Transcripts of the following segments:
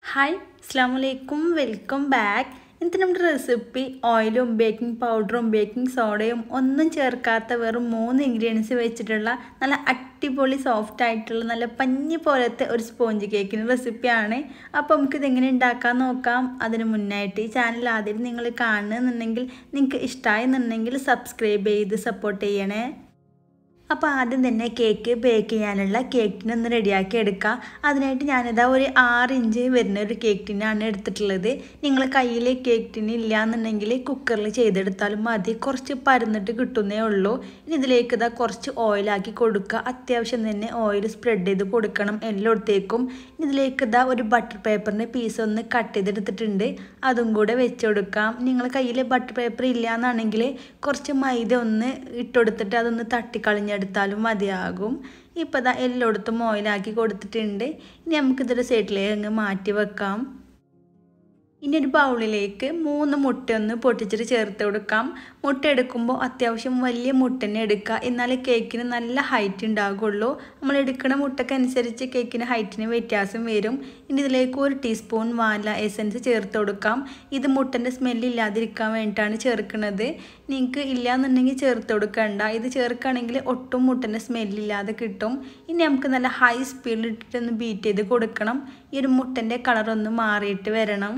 hi അസ്സാം വലൈക്കും welcome back ഇന്നത്തെ നമ്മുടെ റെസിപ്പി ഓയിലും ബേക്കിംഗ് പൗഡറും ബേക്കിംഗ് സോഡയും ഒന്നും ചേർക്കാത്ത വെറും മൂന്ന് ഇൻഗ്രീഡിയൻസ് വെച്ചിട്ടുള്ള നല്ല അടിപൊളി സോഫ്റ്റ് ആയിട്ടുള്ള നല്ല പഞ്ഞി പോലത്തെ ഒരു സ്പോഞ്ച് കേക്കിന് റെസിപ്പിയാണ് അപ്പോൾ നമുക്കിത് എങ്ങനെ ഉണ്ടാക്കാൻ നോക്കാം അതിന് മുന്നായിട്ട് ഈ ചാനൽ ആദ്യം നിങ്ങൾ കാണുന്നുണ്ടെങ്കിൽ നിങ്ങൾക്ക് ഇഷ്ടമായെന്നുണ്ടെങ്കിൽ സബ്സ്ക്രൈബ് ചെയ്ത് സപ്പോർട്ട് ചെയ്യണേ അപ്പോൾ ആദ്യം തന്നെ കേക്ക് ബേക്ക് ചെയ്യാനുള്ള കേക്ക് ടിൻ ഒന്ന് റെഡിയാക്കി എടുക്കുക അതിനായിട്ട് ഞാനിതാ ഒരു ആറ് ഇഞ്ച് വരുന്ന ഒരു കേക്ക് ടിന്നാണ് എടുത്തിട്ടുള്ളത് നിങ്ങൾ കയ്യിൽ കേക്ക് ടിൻ ഇല്ല എന്നുണ്ടെങ്കിൽ കുക്കറിൽ ചെയ്തെടുത്താലും മതി കുറച്ച് പരന്നിട്ട് കിട്ടുന്നേ ഉള്ളൂ ഇനി ഇതിലേക്ക് ഇതാ കുറച്ച് ഓയിലാക്കി കൊടുക്കുക അത്യാവശ്യം തന്നെ ഓയിൽ സ്പ്രെഡ് ചെയ്ത് കൊടുക്കണം എല്ലായിടത്തേക്കും ഇതിലേക്ക് ഇതാ ഒരു ബട്ടർ പേപ്പറിൻ്റെ പീസ് ഒന്ന് കട്ട് ചെയ്തെടുത്തിട്ടുണ്ട് അതും കൂടെ വെച്ച് കൊടുക്കാം നിങ്ങൾ കയ്യിൽ ബട്ടർ പേപ്പർ ഇല്ല എന്നാണെങ്കിൽ കുറച്ച് മൈദ ഒന്ന് ഇട്ടുകൊടുത്തിട്ട് അതൊന്ന് തട്ടിക്കളഞ്ഞ എടുത്താലും മതിയാകും ഇപ്പോൾ ഇതാ എല്ലായിടത്തും ഓയിലാക്കി കൊടുത്തിട്ടുണ്ട് ഇനി നമുക്കിതൊരു സൈഡിലേക്ക് അങ്ങ് മാറ്റി വെക്കാം ഇനി ഒരു ബൗളിലേക്ക് മൂന്ന് മുട്ട ഒന്ന് പൊട്ടിച്ചിട്ട് ചേർത്ത് കൊടുക്കാം മുട്ട എടുക്കുമ്പോൾ അത്യാവശ്യം വലിയ മുട്ട തന്നെ എടുക്കുക എന്നാലേ കേക്കിന് നല്ല ഹൈറ്റ് ഉണ്ടാകുള്ളൂ നമ്മൾ എടുക്കുന്ന മുട്ടക്കനുസരിച്ച് കേക്കിന് ഹൈറ്റിന് വ്യത്യാസം വരും ഇനി ഇതിലേക്ക് ഒരു ടീസ്പൂൺ വാല എസൻസ് ചേർത്ത് കൊടുക്കാം ഇത് മുട്ടൻ്റെ സ്മെല്ല് ഇല്ലാതിരിക്കാൻ വേണ്ടിയിട്ടാണ് ചേർക്കുന്നത് നിങ്ങൾക്ക് ഇല്ലയെന്നുണ്ടെങ്കിൽ ചേർത്ത് കൊടുക്കണ്ട ഇത് ചേർക്കുകയാണെങ്കിൽ ഒട്ടും മുട്ടൻ്റെ സ്മെല്ലില്ലാതെ കിട്ടും ഇനി നമുക്ക് നല്ല ഹൈ സ്പീഡിൽ ഇട്ടിട്ടൊന്ന് ബീറ്റ് ചെയ്ത് കൊടുക്കണം ഈ ഒരു മുട്ടൻ്റെ കളറൊന്ന് മാറിയിട്ട് വരണം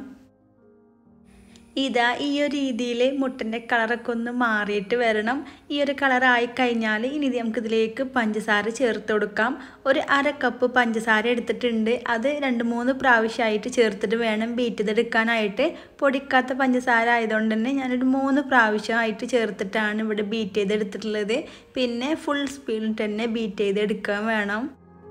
ഇതാ ഈ ഒരു രീതിയിൽ മുട്ടൻ്റെ കളറൊക്കെ ഒന്ന് മാറിയിട്ട് വരണം ഈ ഒരു കളറായി കഴിഞ്ഞാൽ ഇനി നമുക്കിതിലേക്ക് പഞ്ചസാര ചേർത്ത് കൊടുക്കാം ഒരു അര കപ്പ് പഞ്ചസാര എടുത്തിട്ടുണ്ട് അത് രണ്ട് മൂന്ന് പ്രാവശ്യമായിട്ട് ചേർത്തിട്ട് വേണം ബീറ്റ് ചെയ്തെടുക്കാനായിട്ട് പൊടിക്കാത്ത പഞ്ചസാര ആയതുകൊണ്ട് തന്നെ ഞാനൊരു മൂന്ന് പ്രാവശ്യമായിട്ട് ചേർത്തിട്ടാണ് ഇവിടെ ബീറ്റ് ചെയ്തെടുത്തിട്ടുള്ളത് പിന്നെ ഫുൾ സ്പീഡിൽ തന്നെ ബീറ്റ് ചെയ്തെടുക്കാൻ വേണം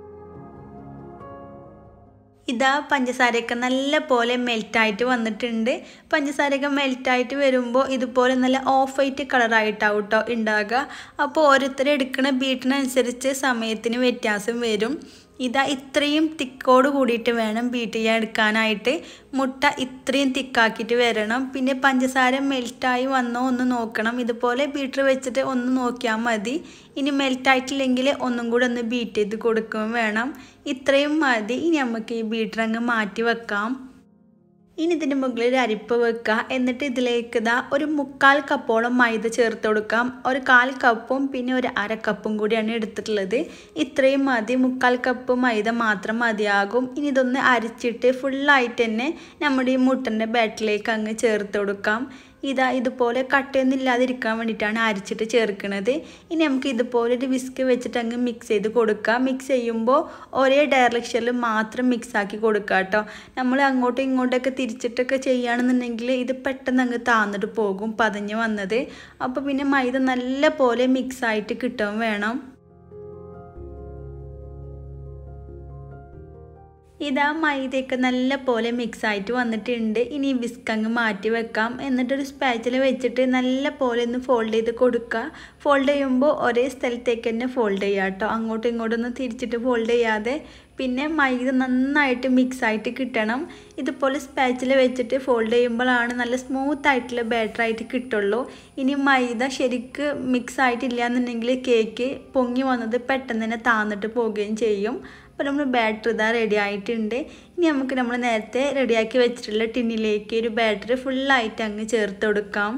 ഇതാ പഞ്ചസാരയൊക്കെ നല്ല പോലെ മെൽറ്റായിട്ട് വന്നിട്ടുണ്ട് പഞ്ചസാരയൊക്കെ മെൽറ്റായിട്ട് വരുമ്പോൾ ഇതുപോലെ നല്ല ഓഫ് വൈറ്റ് കളറായിട്ടാവും കേട്ടോ ഉണ്ടാകുക അപ്പോൾ ഓരോരുത്തർ എടുക്കുന്ന ബീറ്റിനനുസരിച്ച് സമയത്തിന് വ്യത്യാസം വരും ഇതാ ഇത്രയും തിക്കോട് കൂടിയിട്ട് വേണം ബീറ്റ് ചെയ്യാൻ എടുക്കാനായിട്ട് മുട്ട ഇത്രയും തിക്കാക്കിയിട്ട് വരണം പിന്നെ പഞ്ചസാര മെൽറ്റായി വന്നോ ഒന്ന് നോക്കണം ഇതുപോലെ ബീറ്റർ വെച്ചിട്ട് ഒന്ന് നോക്കിയാൽ മതി ഇനി മെൽറ്റായിട്ടില്ലെങ്കിൽ ഒന്നും കൂടെ ഒന്ന് ബീറ്റ് ചെയ്ത് കൊടുക്കുകയും വേണം ഇത്രയും മതി ഇനി നമുക്ക് ഈ ബീറ്റർ അങ്ങ് മാറ്റി വെക്കാം ഇനി ഇതിന് മുകളിൽ ഒരു അരിപ്പ് വെക്കുക എന്നിട്ട് ഇതിലേക്ക് ഇതാ ഒരു മുക്കാൽ കപ്പോളം മൈദ ചേർത്ത് കൊടുക്കാം ഒരു കാൽ കപ്പും പിന്നെ ഒരു അര കപ്പും കൂടിയാണ് എടുത്തിട്ടുള്ളത് ഇത്രയും മതി മുക്കാൽ കപ്പ് മൈദ മാത്രം മതിയാകും ഇനി ഇതൊന്ന് അരിച്ചിട്ട് ഫുള്ളായിട്ട് തന്നെ നമ്മുടെ ഈ മുട്ടൻ്റെ ബാറ്റിലേക്ക് അങ്ങ് ചേർത്ത് കൊടുക്കാം ഇതാ ഇതുപോലെ കട്ടയൊന്നും ഇല്ലാതിരിക്കാൻ വേണ്ടിയിട്ടാണ് അരിച്ചിട്ട് ചേർക്കുന്നത് ഇനി നമുക്ക് ഇതുപോലെ ഒരു വിസ്ക് വെച്ചിട്ട് അങ്ങ് മിക്സ് ചെയ്ത് കൊടുക്കുക മിക്സ് ചെയ്യുമ്പോൾ ഒരേ ഡയറക്ഷനിൽ മാത്രം മിക്സ് ആക്കി കൊടുക്കുക കേട്ടോ നമ്മൾ അങ്ങോട്ടും ഇങ്ങോട്ടൊക്കെ തിരിച്ചിട്ടൊക്കെ ചെയ്യുകയാണെന്നുണ്ടെങ്കിൽ ഇത് പെട്ടെന്ന് അങ്ങ് താന്നിട്ട് പോകും പതഞ്ഞ് വന്നത് അപ്പോൾ പിന്നെ മൈദ നല്ല പോലെ മിക്സ് ആയിട്ട് കിട്ടുകയും വേണം ഇതാ മൈദയൊക്കെ നല്ല പോലെ മിക്സ് ആയിട്ട് വന്നിട്ടുണ്ട് ഇനി വിസ്ക് അങ്ങ് മാറ്റി വെക്കാം എന്നിട്ടൊരു സ്പാച്ചിൽ വെച്ചിട്ട് നല്ല പോലെ ഒന്ന് ഫോൾഡ് ചെയ്ത് കൊടുക്കുക ഫോൾഡ് ചെയ്യുമ്പോൾ ഒരേ സ്ഥലത്തേക്ക് തന്നെ ഫോൾഡ് ചെയ്യുക കേട്ടോ അങ്ങോട്ടും ഇങ്ങോട്ടും ഒന്ന് തിരിച്ചിട്ട് ഫോൾഡ് ചെയ്യാതെ പിന്നെ മൈദ നന്നായിട്ട് മിക്സ് ആയിട്ട് കിട്ടണം ഇതുപോലെ സ്പാച്ചിൽ വെച്ചിട്ട് ഫോൾഡ് ചെയ്യുമ്പോഴാണ് നല്ല സ്മൂത്ത് ആയിട്ടുള്ള ബാറ്റർ ആയിട്ട് കിട്ടുള്ളൂ ഇനി മൈദ ശരിക്ക് മിക്സ് ആയിട്ടില്ല എന്നുണ്ടെങ്കിൽ കേക്ക് പൊങ്ങി വന്നത് പെട്ടെന്ന് തന്നെ താന്നിട്ട് പോവുകയും ചെയ്യും അപ്പോൾ നമ്മൾ ബാറ്റർ ഇതാ റെഡി ആയിട്ടുണ്ട് ഇനി നമുക്ക് നമ്മൾ നേരത്തെ റെഡിയാക്കി വെച്ചിട്ടുള്ള ടിന്നിലേക്ക് ഒരു ബാറ്ററി ഫുള്ളായിട്ട് അങ്ങ് ചേർത്ത് കൊടുക്കാം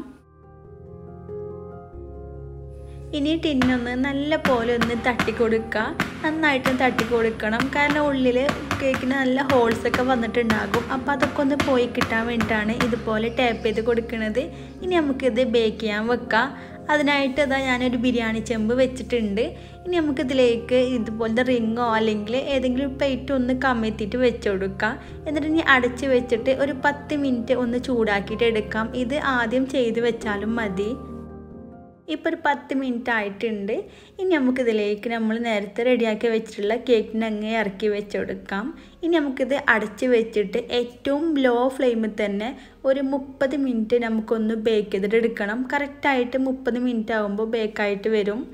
ഇനി ടിന്നൊന്ന് നല്ല പോലെ ഒന്ന് തട്ടി കൊടുക്കുക നന്നായിട്ട് തട്ടി കൊടുക്കണം കാരണം ഉള്ളിൽ കേക്കിന് നല്ല ഹോൾസ് ഒക്കെ വന്നിട്ടുണ്ടാകും അപ്പോൾ അതൊക്കെ ഒന്ന് പോയി കിട്ടാൻ വേണ്ടിയിട്ടാണ് ഇതുപോലെ ടാപ്പ് ചെയ്ത് കൊടുക്കുന്നത് ഇനി നമുക്കിത് ബേക്ക് ചെയ്യാൻ വെക്കാം അതിനായിട്ട് ഇതാ ഞാനൊരു ബിരിയാണി ചെമ്പ് വെച്ചിട്ടുണ്ട് ഇനി നമുക്കിതിലേക്ക് ഇതുപോലത്തെ റിങ്ങോ അല്ലെങ്കിൽ ഏതെങ്കിലും പ്ലേറ്റ് ഒന്ന് കമ്മെത്തിയിട്ട് വെച്ച് കൊടുക്കാം എന്നിട്ട് ഇനി അടച്ച് വെച്ചിട്ട് ഒരു പത്ത് മിനിറ്റ് ഒന്ന് ചൂടാക്കിയിട്ട് എടുക്കാം ഇത് ആദ്യം ചെയ്ത് വെച്ചാലും മതി ഇപ്പോൾ ഒരു പത്ത് മിനിറ്റ് ആയിട്ടുണ്ട് ഇനി നമുക്കിതിലേക്ക് നമ്മൾ നേരത്തെ റെഡിയാക്കി വെച്ചിട്ടുള്ള കേക്കിന് അങ്ങ് ഇറക്കി വെച്ച് കൊടുക്കാം ഇനി നമുക്കിത് അടച്ച് വെച്ചിട്ട് ഏറ്റവും ലോ ഫ്ലെയിമിൽ തന്നെ ഒരു മുപ്പത് മിനിറ്റ് നമുക്കൊന്ന് ബേക്ക് ചെയ്തിട്ട് എടുക്കണം കറക്റ്റായിട്ട് മുപ്പത് മിനിറ്റ് ആകുമ്പോൾ ബേക്കായിട്ട് വരും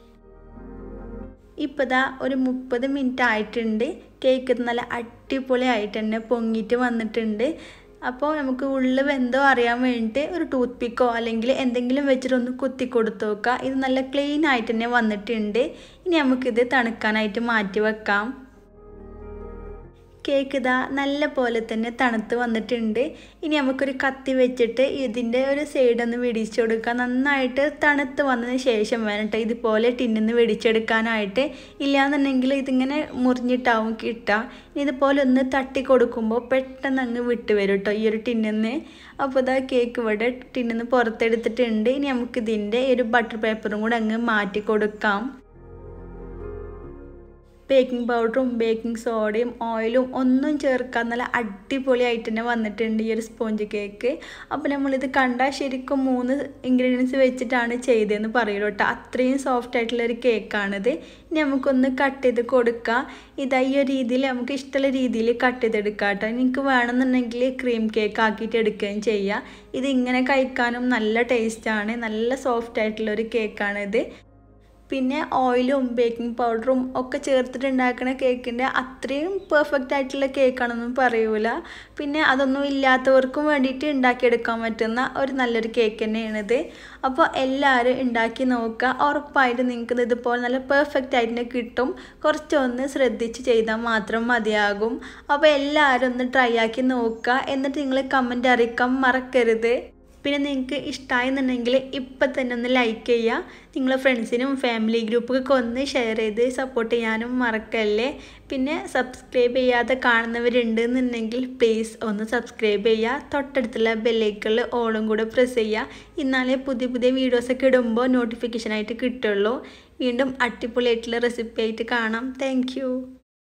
ഇപ്പോൾ ഇതാ ഒരു മുപ്പത് മിനിറ്റ് ആയിട്ടുണ്ട് കേക്ക് നല്ല അടിപൊളിയായിട്ട് തന്നെ പൊങ്ങിയിട്ട് വന്നിട്ടുണ്ട് അപ്പോൾ നമുക്ക് ഉള്ളിൽ വെന്തോ അറിയാൻ വേണ്ടിയിട്ട് ഒരു ടൂത്ത് പിക്കോ അല്ലെങ്കിൽ എന്തെങ്കിലും വെച്ചിട്ടൊന്ന് കുത്തി കൊടുത്ത് നോക്കുക ഇത് നല്ല ക്ലീൻ ആയിട്ട് തന്നെ വന്നിട്ടുണ്ട് ഇനി നമുക്കിത് തണുക്കാനായിട്ട് മാറ്റി വെക്കാം കേക്ക് ഇതാ നല്ല പോലെ തന്നെ തണുത്ത് വന്നിട്ടുണ്ട് ഇനി നമുക്കൊരു കത്തി വെച്ചിട്ട് ഇതിൻ്റെ ഒരു സൈഡൊന്ന് വെടിച്ചു കൊടുക്കുക നന്നായിട്ട് തണുത്ത് വന്നതിന് ശേഷം വേണം കേട്ടോ ഇതുപോലെ ടിന്നിന്ന് വെടിച്ചെടുക്കാനായിട്ട് ഇല്ലാന്നുണ്ടെങ്കിൽ ഇതിങ്ങനെ മുറിഞ്ഞിട്ടാവും കിട്ടുക ഇനി ഇതുപോലെ ഒന്ന് തട്ടി കൊടുക്കുമ്പോൾ പെട്ടെന്ന് അങ്ങ് വിട്ട് വരും കേട്ടോ ഈ ഒരു ടിന്നിന്ന് അപ്പോൾ ഇതാ കേക്ക് ഇവിടെ ടിന്നിന്ന് പുറത്തെടുത്തിട്ടുണ്ട് ഇനി നമുക്ക് ഇതിൻ്റെ ഒരു ബട്ടർ പേപ്പറും കൂടെ അങ്ങ് മാറ്റി കൊടുക്കാം ബേക്കിംഗ് പൗഡറും ബേക്കിംഗ് സോഡയും ഓയിലും ഒന്നും ചേർക്കാൻ നല്ല അടിപൊളിയായിട്ട് തന്നെ വന്നിട്ടുണ്ട് ഈ ഒരു സ്പോഞ്ച് കേക്ക് അപ്പോൾ നമ്മളിത് കണ്ടാൽ ശരിക്കും മൂന്ന് ഇൻഗ്രീഡിയൻസ് വെച്ചിട്ടാണ് ചെയ്തതെന്ന് പറയുള്ളൂ കേട്ടോ അത്രയും സോഫ്റ്റ് ആയിട്ടുള്ള ഒരു കേക്കാണിത് ഇനി നമുക്കൊന്ന് കട്ട് ചെയ്ത് കൊടുക്കാം ഇതാ ഈ ഒരു രീതിയിൽ നമുക്ക് ഇഷ്ടമുള്ള രീതിയിൽ കട്ട് ചെയ്തെടുക്കാം കേട്ടോ നിങ്ങൾക്ക് വേണമെന്നുണ്ടെങ്കിൽ ക്രീം കേക്ക് ആക്കിയിട്ട് എടുക്കുകയും ചെയ്യാം ഇത് ഇങ്ങനെ കഴിക്കാനും നല്ല ടേസ്റ്റാണ് നല്ല സോഫ്റ്റ് ആയിട്ടുള്ള ഒരു കേക്കാണിത് പിന്നെ ഓയിലും ബേക്കിംഗ് പൗഡറും ഒക്കെ ചേർത്തിട്ട് ഉണ്ടാക്കുന്ന കേക്കിൻ്റെ അത്രയും പെർഫെക്റ്റ് ആയിട്ടുള്ള കേക്കാണെന്നും പറയൂല പിന്നെ അതൊന്നും ഇല്ലാത്തവർക്കും വേണ്ടിയിട്ട് ഉണ്ടാക്കിയെടുക്കാൻ പറ്റുന്ന ഒരു നല്ലൊരു കേക്ക് തന്നെയാണിത് അപ്പോൾ എല്ലാവരും ഉണ്ടാക്കി നോക്കുക ഉറപ്പായിട്ട് നിങ്ങൾക്ക് ഇതുപോലെ നല്ല പെർഫെക്റ്റ് ആയിട്ട് കിട്ടും കുറച്ചൊന്ന് ശ്രദ്ധിച്ച് ചെയ്താൽ മാത്രം മതിയാകും അപ്പോൾ എല്ലാവരും ഒന്ന് ട്രൈ ആക്കി നോക്കുക എന്നിട്ട് നിങ്ങൾ കമൻറ്റ് അറിയിക്കാൻ മറക്കരുത് പിന്നെ നിങ്ങൾക്ക് ഇഷ്ടമായെന്നുണ്ടെങ്കിൽ ഇപ്പം തന്നെ ഒന്ന് ലൈക്ക് ചെയ്യുക നിങ്ങളെ ഫ്രണ്ട്സിനും ഫാമിലി ഗ്രൂപ്പൊക്കെ ഒന്ന് ഷെയർ ചെയ്ത് സപ്പോർട്ട് ചെയ്യാനും മറക്കല്ലേ പിന്നെ സബ്സ്ക്രൈബ് ചെയ്യാതെ കാണുന്നവരുണ്ട് എന്നുണ്ടെങ്കിൽ പ്ലീസ് ഒന്ന് സബ്സ്ക്രൈബ് ചെയ്യുക തൊട്ടടുത്തുള്ള ബെല്ലൈക്കളിൽ ഓളും കൂടെ പ്രസ് ചെയ്യുക എന്നാലേ പുതിയ പുതിയ വീഡിയോസൊക്കെ ഇടുമ്പോൾ നോട്ടിഫിക്കേഷനായിട്ട് കിട്ടുള്ളൂ വീണ്ടും അടിപൊളിയായിട്ടുള്ള റെസിപ്പി ആയിട്ട് കാണാം താങ്ക്